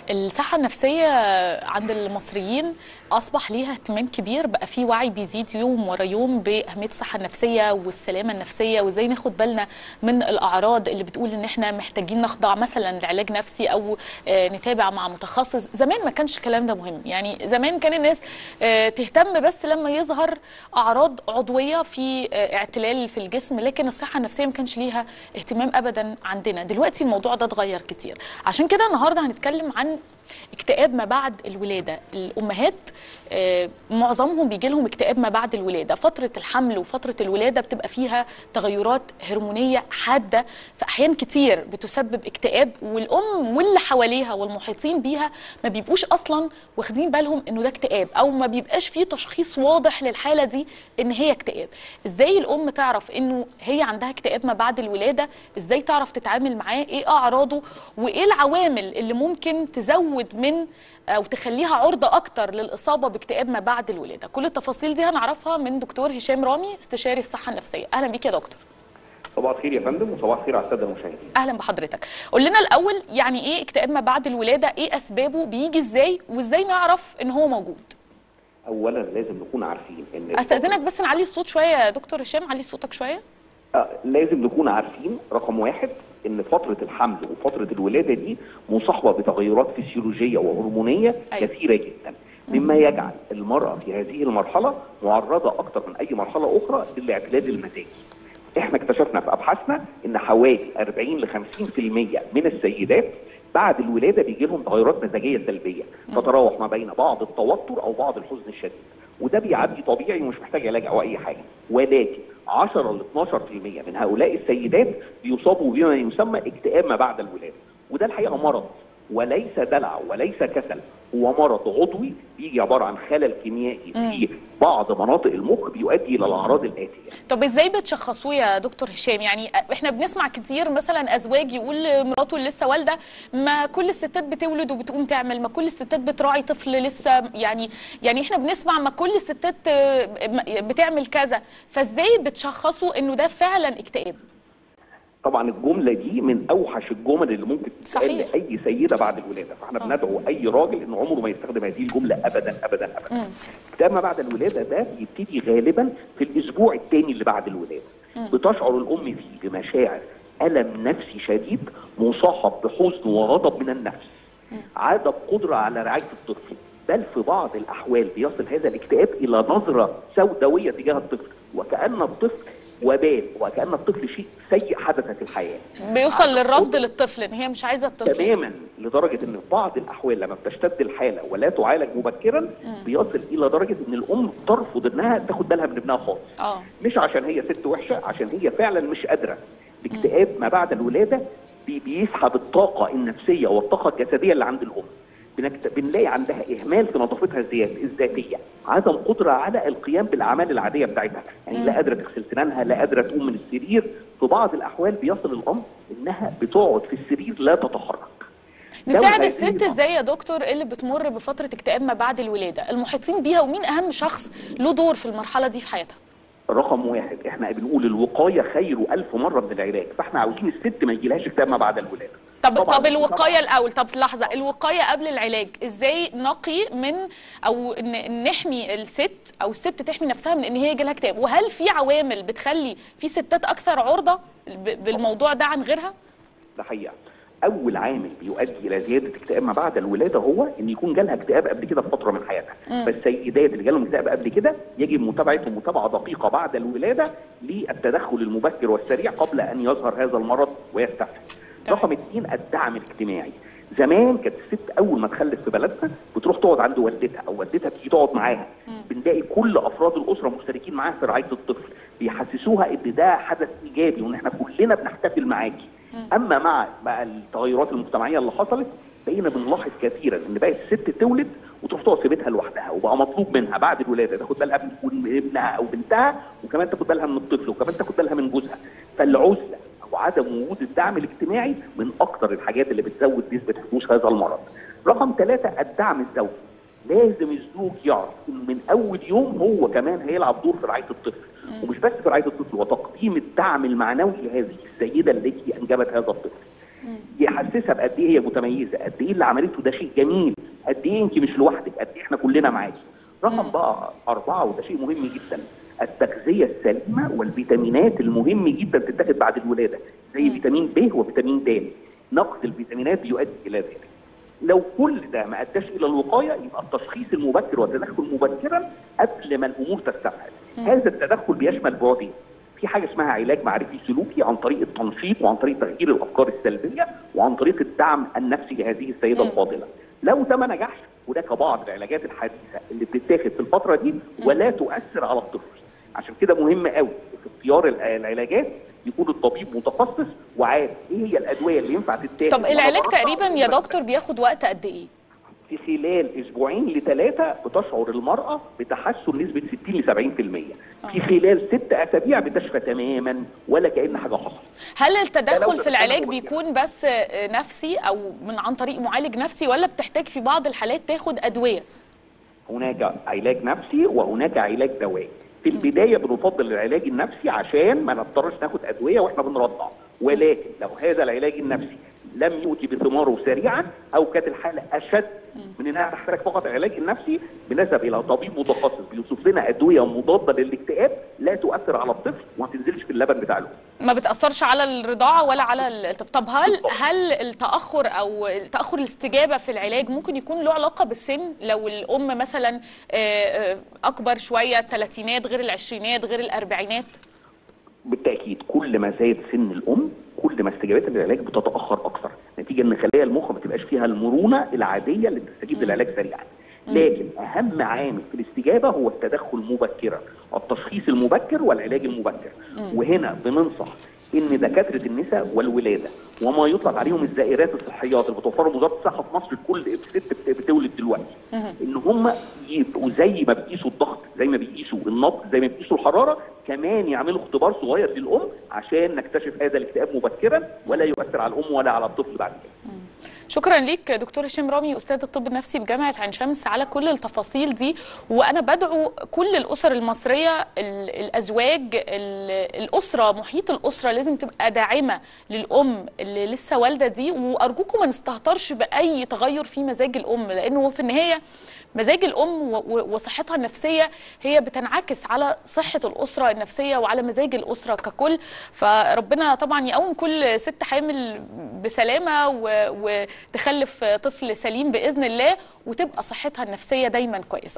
الصحة النفسية عند المصريين أصبح ليها اهتمام كبير بقى في وعي بيزيد يوم ورا يوم بأهمية الصحة النفسية والسلامة النفسية وإزاي ناخد بالنا من الأعراض اللي بتقول إن إحنا محتاجين نخضع مثلا لعلاج نفسي أو آه، نتابع مع متخصص زمان ما كانش الكلام ده مهم يعني زمان كان الناس آه، تهتم بس لما يظهر أعراض عضوية في آه، اعتلال في الجسم لكن الصحة النفسية ما كانش ليها اهتمام أبدا عندنا دلوقتي الموضوع ده اتغير كتير عشان كده النهارده هنتكلم عن اكتئاب ما بعد الولاده الامهات آه، معظمهم بيجي لهم اكتئاب ما بعد الولاده فتره الحمل وفتره الولاده بتبقى فيها تغيرات هرمونيه حاده في احيان كتير بتسبب اكتئاب والام واللي حواليها والمحيطين بيها ما بيبقوش اصلا واخدين بالهم انه ده اكتئاب او ما بيبقاش فيه تشخيص واضح للحاله دي ان هي اكتئاب ازاي الام تعرف انه هي عندها اكتئاب ما بعد الولاده ازاي تعرف تتعامل معاه ايه اعراضه وايه العوامل اللي ممكن تزود من او تخليها عرضه اكتر للاصابه باكتئاب ما بعد الولاده كل التفاصيل دي هنعرفها من دكتور هشام رامي استشاري الصحه النفسيه اهلا بيك يا دكتور صباح الخير يا فندم وصباح الخير على الساده المشاهدين. اهلا بحضرتك قول لنا الاول يعني ايه اكتئاب ما بعد الولاده ايه اسبابه بيجي ازاي وازاي نعرف ان هو موجود اولا لازم نكون عارفين ان استاذنك بس نعلي الصوت شويه يا دكتور هشام علي صوتك شويه آه لازم نكون عارفين رقم واحد ان فتره الحمل وفتره الولاده دي مصاحبه بتغيرات فسيولوجيه وهرمونيه أيوة. كثيره جدا مما يجعل المراه في هذه المرحله معرضه اكثر من اي مرحله اخرى للاعتلال المزاجي. احنا اكتشفنا في ابحاثنا ان حوالي 40 ل 50% من السيدات بعد الولاده بيجي لهم تغيرات مزاجيه سلبيه تتراوح ما بين بعض التوتر او بعض الحزن الشديد وده بيعدي طبيعي ومش محتاج علاج او اي حاجه ولكن 10 ل 12% من هؤلاء السيدات بيصابوا بما يسمى اكتئاب ما بعد الولاده وده الحقيقه مرض وليس دلع وليس كسل هو مرض عضوي بيجي عباره عن خلل كيميائي في بعض مناطق المخ بيؤدي الى الاعراض الاتيه طب ازاي بتشخصوه يا دكتور هشام يعني احنا بنسمع كتير مثلا ازواج يقول لمراته اللي لسه والده ما كل الستات بتولد وبتقوم تعمل ما كل الستات بتراعي طفل لسه يعني يعني احنا بنسمع ما كل الستات آه، بتعمل كذا فازاي بتشخصوا انه ده فعلا اكتئاب طبعا الجمله دي من اوحش الجمل اللي ممكن تتقال صحيح. لاي سيده بعد الولاده فاحنا آه. بندعو اي راجل ان عمره ما يستخدم هذه الجمله ابدا ابدا ابدا اكتئاب ما بعد الولاده ده بيبتدي غالبا في الاسبوع الثاني اللي بعد الولاده بتشعر الام فيه بمشاعر الم نفسي شديد مصاحب بحزن وغضب من النفس عدم قدره على رعايه الطفل بل في بعض الاحوال بيصل هذا الاكتئاب الى نظره سوداويه تجاه الطفل وكان الطفل وبال وكان الطفل شيء سيء حدث في الحياه بيوصل عدم للرفض قدرة للطفل ان هي مش عايزه الطفل تماما لدرجه ان في بعض الاحوال لما بتشتد الحاله ولا تعالج مبكرا بيصل الى درجه ان الام ترفض انها تاخد بالها من ابنها خالص اه مش عشان هي ست وحشه عشان هي فعلا مش قادره الاكتئاب ما بعد الولاده بي- بيسحب الطاقه النفسيه والطاقه الجسديه اللي عند الام بنكت... بنلاقي عندها اهمال في نظافتها الذات- الذاتيه عدم قدره على القيام بالاعمال العاديه بتاعتها يعني لا قادره تغسل سنانها لا قادره تقوم من السرير في بعض الاحوال بيصل الامر انها بتقعد في السرير لا تتحرك ده نساعد وهذه الست الأمر. ازاي يا دكتور اللي بتمر بفتره اكتئاب ما بعد الولاده المحيطين بيها ومين اهم شخص له دور في المرحله دي في حياتها رقم واحد احنا بنقول الوقايه خير ألف مره من العلاج فاحنا عاوزين الست ما يجيلهاش اكتئاب ما بعد الولاده طب طبعاً- طب الوقايه طبعاً. الاول طب لحظه الوقايه قبل العلاج ازاي نقي من او ن- نحمي الست او الست تحمي نفسها من ان هي يجي لها اكتئاب وهل في عوامل بتخلي في ستات اكثر عرضه ب- بالموضوع ده عن غيرها ده حقيقه اول عامل بيؤدي الى زياده اكتئاب ما بعد الولاده هو ان يكون جالها اكتئاب قبل كده في فتره من حياتها فالسيدات اللي جالهم اكتئاب قبل كده يجب متابعتهم متابعه دقيقه بعد الولاده للتدخل المبكر والسريع قبل ان يظهر هذا المرض ويستفحل تمام. رقم اثنين الدعم الاجتماعي زمان كانت الست اول ما تخلف في بلدنا بتروح تقعد عند والدتها او والدتها تيجي تقعد معاها بنلاقي كل افراد الاسره مشتركين معاها في رعايه الطفل بيحسسوها ان ده حدث ايجابي وان احنا كلنا بنحتفل معاكي اما مع بقى التغيرات المجتمعيه اللي حصلت بقينا بنلاحظ كثيرا ان بقت الست تولد وتروح تقعد في بيتها لوحدها وبقى مطلوب منها بعد الولاده تاخد بالها من ابنها او بنتها وكمان تاخد بالها من الطفل وكمان تاخد بالها من جوزها فالعزله وعدم وجود الدعم الاجتماعي من اكثر الحاجات اللي بتزود نسبه حدوث هذا المرض. رقم ثلاثه الدعم الزوجي. لازم الزوج يعرف انه من اول يوم هو كمان هيلعب دور في رعايه الطفل ومش بس في رعايه الطفل وتقديم الدعم المعنوي لهذه السيده التي انجبت هذا الطفل. يحسسها بقد ايه هي متميزه قد ايه اللي عملته ده شيء جميل قد ايه انت مش لوحدك قد ايه احنا كلنا معاكي رقم بقى أربعة وده شيء مهم جدا التغذية السليمة والفيتامينات المهم جدا تتاخد بعد الولادة زي فيتامين ب وفيتامين د نقص الفيتامينات بيؤدي إلى ذلك لو كل ده ما اداش الى الوقايه يبقى التشخيص المبكر والتدخل مبكرا قبل ما الامور تستفحل هذا التدخل بيشمل بعدين في حاجه اسمها علاج معرفي سلوكي عن طريق التنشيط وعن طريق تغيير الافكار السلبيه وعن طريق الدعم النفسي لهذه السيده الفاضله لو ده ما نجحش هناك بعض العلاجات الحديثه اللي بتتاخد في الفتره دي ولا تؤثر على الطفل عشان كده مهم قوي في اختيار العلاجات يكون الطبيب متخصص وعارف ايه هي الادويه اللي ينفع تتاخد طب العلاج تقريبا يا دكتور بياخد وقت قد ايه؟ في خلال اسبوعين لثلاثه بتشعر المراه بتحسن نسبه 60 ل 70% في خلال ست اسابيع بتشفى تماما ولا كان حاجه حصلت هل التدخل في العلاج بيكون بس نفسي او من عن طريق معالج نفسي ولا بتحتاج في بعض الحالات تاخد ادويه هناك علاج نفسي وهناك علاج دوائي في البدايه بنفضل العلاج النفسي عشان ما نضطرش ناخد ادويه واحنا بنرضع ولكن لو هذا العلاج النفسي لم يؤتي بثماره سريعا او كانت الحاله اشد من انها تحتاج فقط العلاج النفسي بنذهب الى طبيب متخصص بيوصف لنا ادويه مضاده للاكتئاب لا تؤثر على الطفل وما تنزلش في اللبن بتاع الام. ما بتاثرش على الرضاعه ولا على الطفل، طب هل هل التاخر او تاخر الاستجابه في العلاج ممكن يكون له علاقه بالسن؟ لو الام مثلا اكبر شويه الثلاثينات غير العشرينات غير الاربعينات؟ بالتاكيد كل ما زاد سن الام كل ما استجابتها للعلاج بتتاخر اكثر نتيجه ان خلايا المخ ما تبقاش فيها المرونه العاديه اللي بتستجيب للعلاج سريعا لكن اهم عامل في الاستجابه هو التدخل مبكرا التشخيص المبكر والعلاج المبكر وهنا بننصح ان دكاتره النساء والولاده وما يطلق عليهم الزائرات الصحيات اللي بتوفرها وزاره الصحه في مصر لكل ست بتولد دلوقتي ان هم يبقوا زي ما بيقيسوا الضغط زي ما بيقيسوا النبض زي ما بيقيسوا الحراره كمان يعملوا اختبار صغير للام عشان نكتشف هذا الاكتئاب مبكرا ولا يؤثر على الام ولا على الطفل بعد كده شكرا ليك دكتور هشام رامي استاذ الطب النفسي بجامعه عين شمس على كل التفاصيل دي وانا بدعو كل الاسر المصريه الازواج الاسره محيط الاسره لازم تبقى داعمه للام اللي لسه والده دي وارجوكم ما نستهترش باي تغير في مزاج الام لانه في النهايه مزاج الام وصحتها النفسيه هي بتنعكس على صحه الاسره النفسيه وعلى مزاج الاسره ككل فربنا طبعا يقوم كل ست حامل بسلامه وتخلف طفل سليم باذن الله وتبقى صحتها النفسيه دايما كويسه